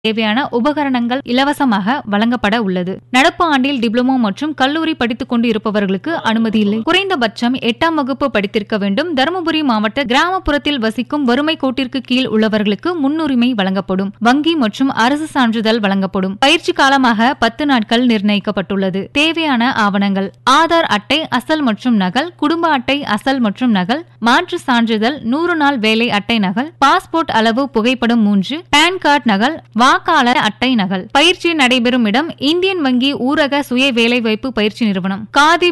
தேவையான உபகரணங்கள் இலவசமாக வழங்கப்பட உள்ளது நடப்பு ஆண்டில் டிப்ளமோ மற்றும் கல்லூரி படித்துக் கொண்டு இருப்பவர்களுக்கு அனுமதி இல்லை குறைந்தபட்சம் எட்டாம் வகுப்பு படித்திருக்க வேண்டும் தருமபுரி மாவட்ட கிராமப்புறத்தில் வசிக்கும் வறுமை கோட்டிற்கு கீழ் உள்ளவர்களுக்கு முன்னுரிமை வழங்கப்படும் வங்கி மற்றும் அரசு சான்றிதழ் வழங்கப்படும் பயிற்சி காலமாக பத்து நாட்கள் நிர்ணயிக்கப்பட்டுள்ளது தேவையான ஆவணங்கள் ஆதார் அட்டை அசல் மற்றும் நகல் குடும்ப அட்டை அசல் மற்றும் நகல் மாற்று சான்றிதழ் நூறு நாள் வேலை அட்டை நகல் பாஸ்போர்ட் அளவு புகைப்படம் மூன்று பான் கார்டு நகல் வாக்காளர் அட்டை நகல் பயிற்சி நடைபெறும் இடம் இந்தியன் வங்கி ஊரக சுய வேலைவாய்ப்பு பயிற்சி நிறுவனம் காதி